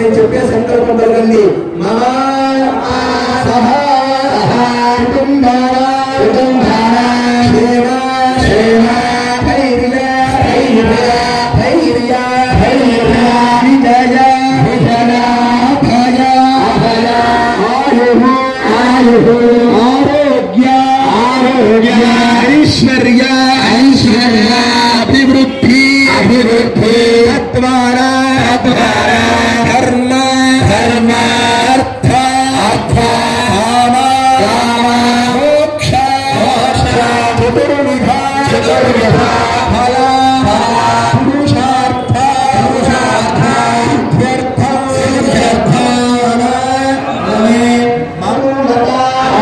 నేను చెప్పే సంకల్పం పలకండి మమా సహ కుటుంబాన కుటుంబాన క్షేమ క్షేమ ధైర్య ధైర్య ధైర్య ధైర్య విజయ విజయ భయ భయ ఆయు ఆయు ఆరోగ్య ఆరోగ్య ఐశ్వర్య ఐశ్వర్య అభివృద్ధి అభివృద్ధి తద్వారా తద్వారా ధర్మ ధర్మ అర్థ అర్థ కామ కామ మోక్ష మోక్ష చతుర్విధ చతుర్విధ ఫల ఫల పురుషార్థ పురుషార్థ సిద్ధ్యర్థ సిద్ధ్యర్థ నమే మనోరథ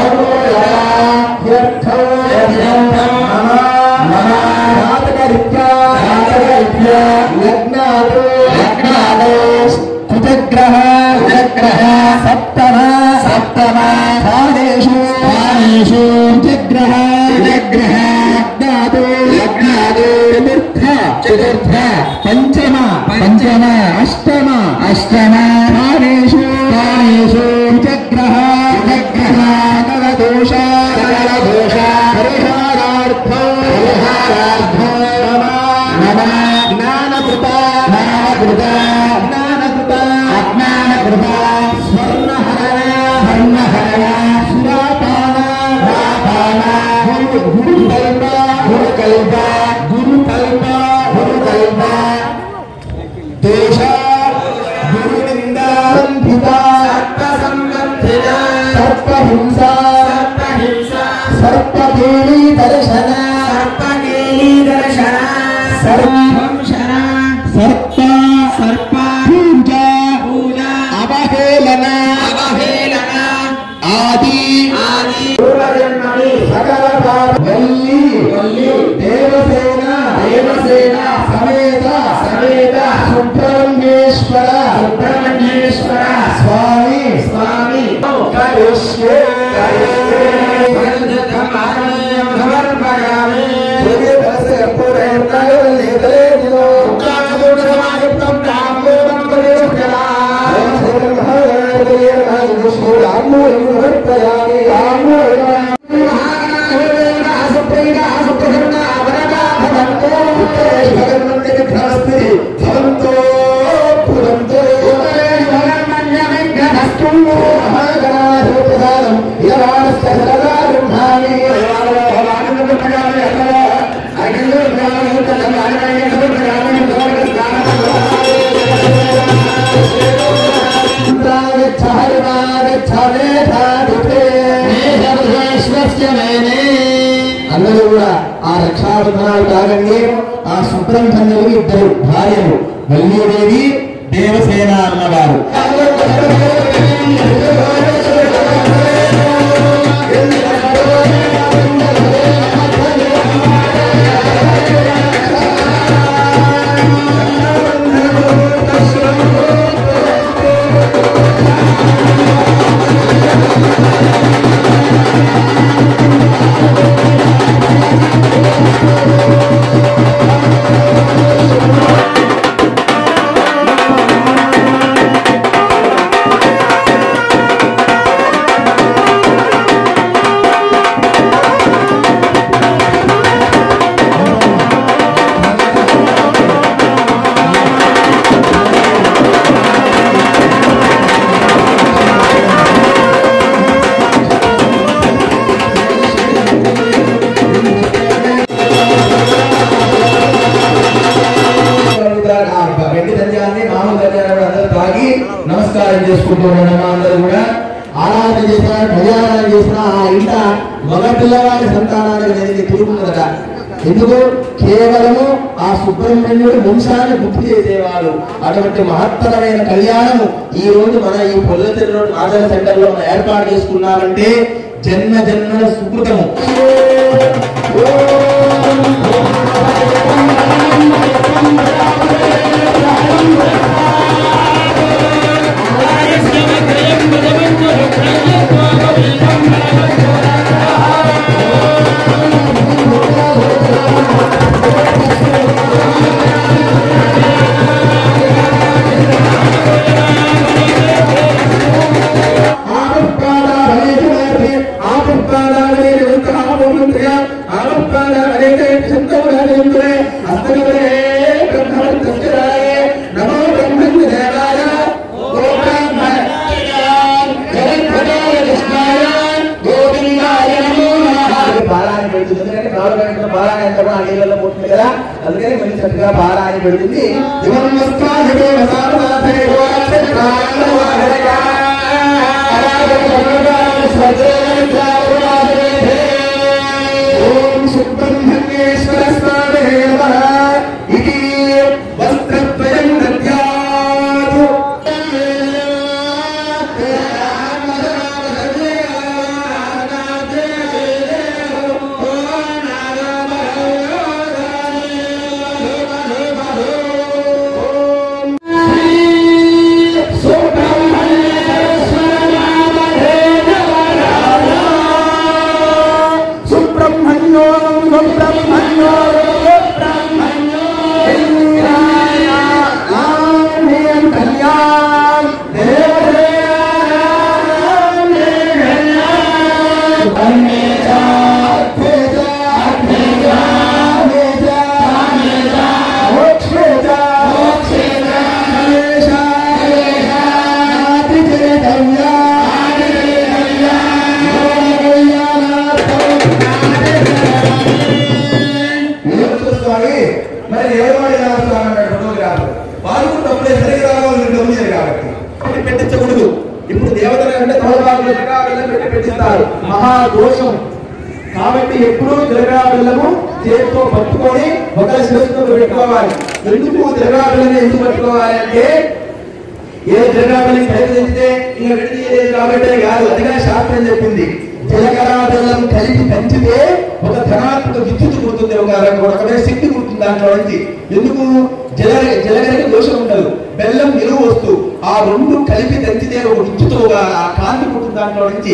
మనోరథ లగ్నాలు లగ్నాలు కుజగ్రహ కుజగ్రహ సప్తమ సప్తమ కాలేషు కాలేషు కుజగ్రహ కుజగ్రహ లగ్నాలు లగ్నాలు చతుర్థ చతుర్థ పంచమ పంచమ అష్టమ అష్టమ కాలేషు కాలేషు కుజగ్రహ కుజగ్రహ నవదోష నవదోష పరిహారార్థం పరిహారార్థం నమ జ్ఞానకృత జ్ఞానకృత జ్ఞానకృత అజ్ఞానకృత స్వర్ణహరణ స్వర్ణహరణ సురాపాన రాపాన గురుకల్ప గురుకల్ప గురుకల్ప గురుకల్ప దేశ గురునింద సంధిత సర్పసంబంధిత సర్పహింస సర్పహింస సర్పదేవి దర్శన సర్పదేవి దర్శన సర్వంశన సర్ప సర్ప పూజ పూజ అవహేళన అవహేళన ఆది ఆది సకల వల్లి వల్లి దేవసేన దేవసేన సమేత సమేత సుబ్రహ్మణ్యేశ్వర సుబ్రహ్మణ్యేశ్వర స్వామి స్వామి కరిష్యే అందరూ కూడా ఆ రక్షాబంధనాలు కాగండి ఆ సుబ్రహ్మణ్యులు ఇద్దరు భార్యలు వల్లీదేవి దేవసేన అన్నవారు వెండి ధన్యాన్ని మామూలు ధన్యాన్ని కూడా అందరూ తాగి నమస్కారం చేసుకుంటున్నాం అందరూ కూడా ఆరాధన చేసిన కళ్యాణం చేసిన ఆ ఇంట మగ పిల్లవాడి సంతానానికి అనేది తిరుగుతుందట ఎందుకు కేవలము ఆ సుబ్రహ్మణ్యుడు వంశాన్ని గుర్తు చేసేవాడు అటువంటి మహత్తరమైన కళ్యాణము ఈ రోజు మన ఈ పొల్లతిరి ఆదరణ సెంటర్ లో మనం ఏర్పాటు చేసుకున్నామంటే జన్మ జన్మల సుకృతము శ్రీ చక్కగా పారాయణ పెడుతుంది ఇవం నమస్కారమే వసారదాసే గోరక్షత్రాంగవాహరగా ఓం సుబ్రహ్మణ్యేశ్వర స్వామి నమః ఇది వస్త్రద్వయం దద్యాత్ సుబ్రహ్మణ్యో సుబ్రహ్మణ్యో సుబ్రహ్మణ్యో ఆమేన్ కళ్యాణ్ స్వామి మరి ఎవరు స్వామి అన్నాడు ఫోటోగ్రాఫ్ పాల్గొన్నప్పుడే సరిగా రావాలి గమనించారు కాబట్టి పెట్టి పెట్టించకూడదు ఇప్పుడు దేవతలు అంటే తోడబాబులు జగాబెల్లం పెట్టి పెట్టిస్తారు మహా దోషం కాబట్టి ఎప్పుడూ జరగాబెల్లము చేతితో పట్టుకొని ఒకరి శిరస్సుతో పెట్టుకోవాలి ఎందుకు జరగాబెల్లని ఎందుకు పట్టుకోవాలి అంటే ఏ జరగాబెల్లి ఖరీదించితే ఇంకా విడిదీయలేదు కాబట్టి కాదు అదిగా శాస్త్రం చెప్పింది జలకరా బెల్లం కలిపి పెంచితే ఒక ధనాత్మక విద్యుత్ పుడుతుంది ఒక ఒక రకమైన శక్తి పుడుతుంది దాంట్లో నుంచి ఎందుకు జల జలగరికి దోషం ఉండదు బెల్లం నిలువ వస్తూ ఆ రెండు కలిపి తెంచితే ఒక విద్యుత్ ఒక ఆ కాంతి పుట్టింది దాంట్లో నుంచి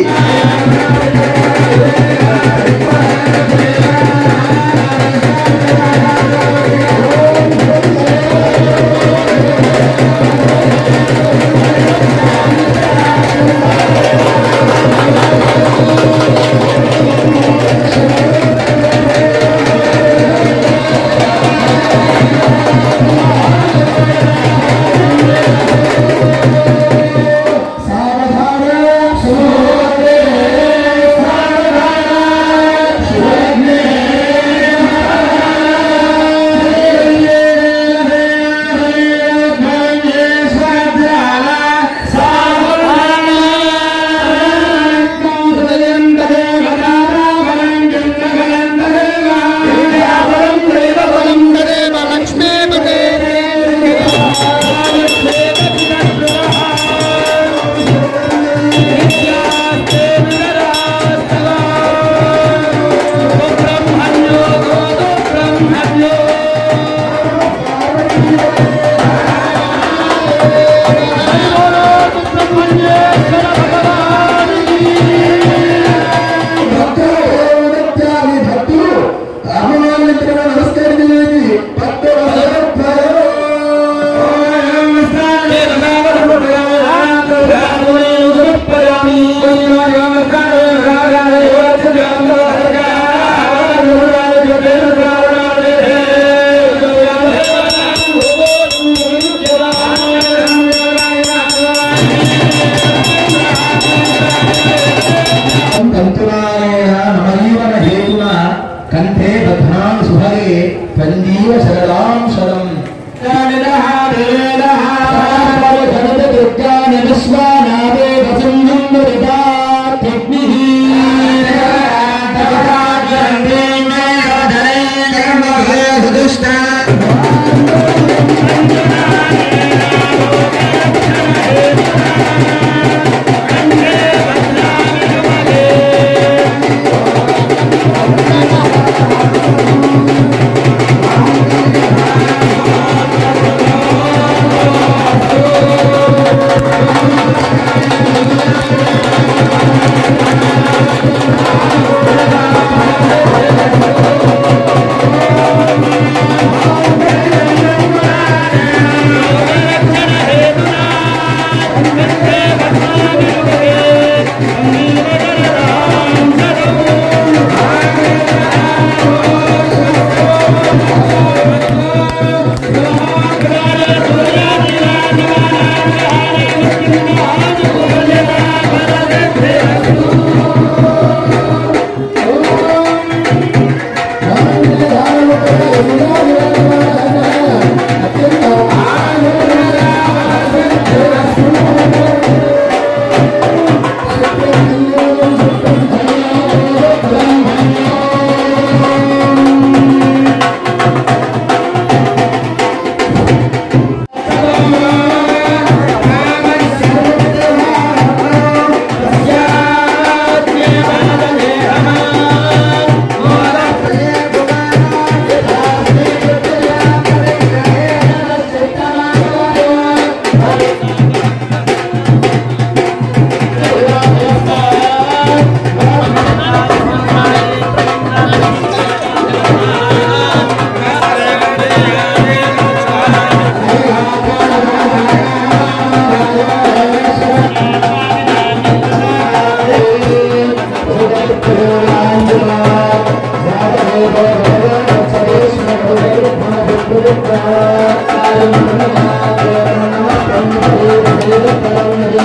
సావధాన శుభోదయ సావధాన శుభోదయ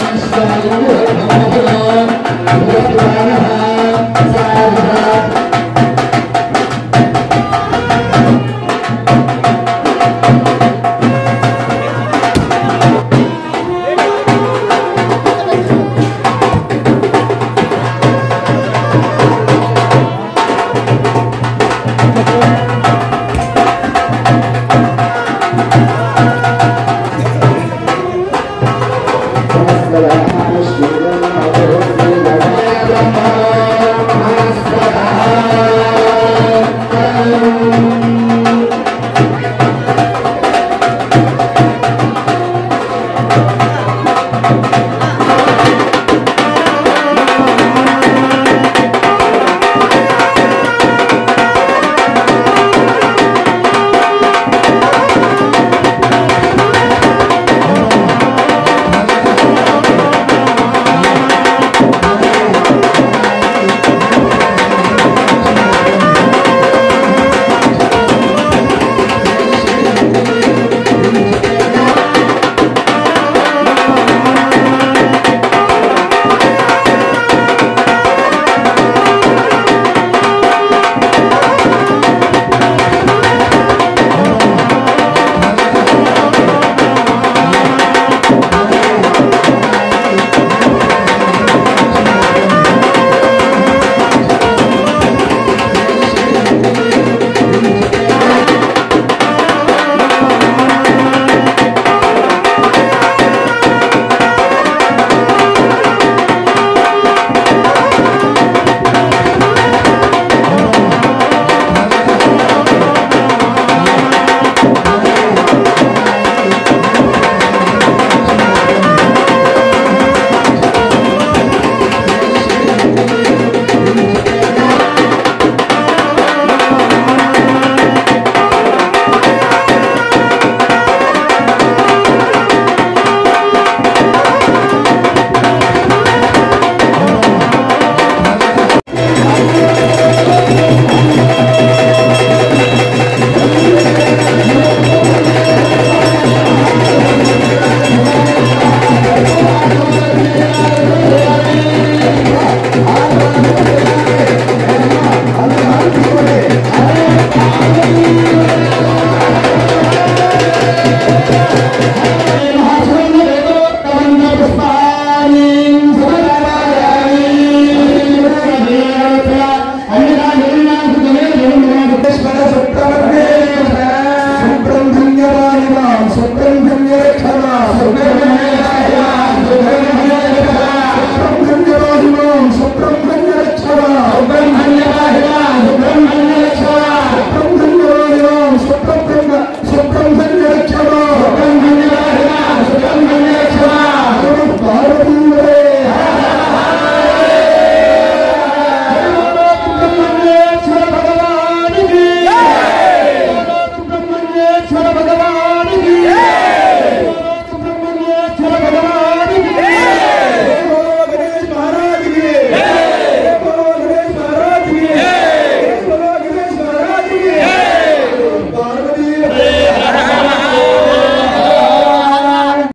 శుభ్రం ధన్యవాద శుభ్రం ధన్యరక్షణ శుభ్రం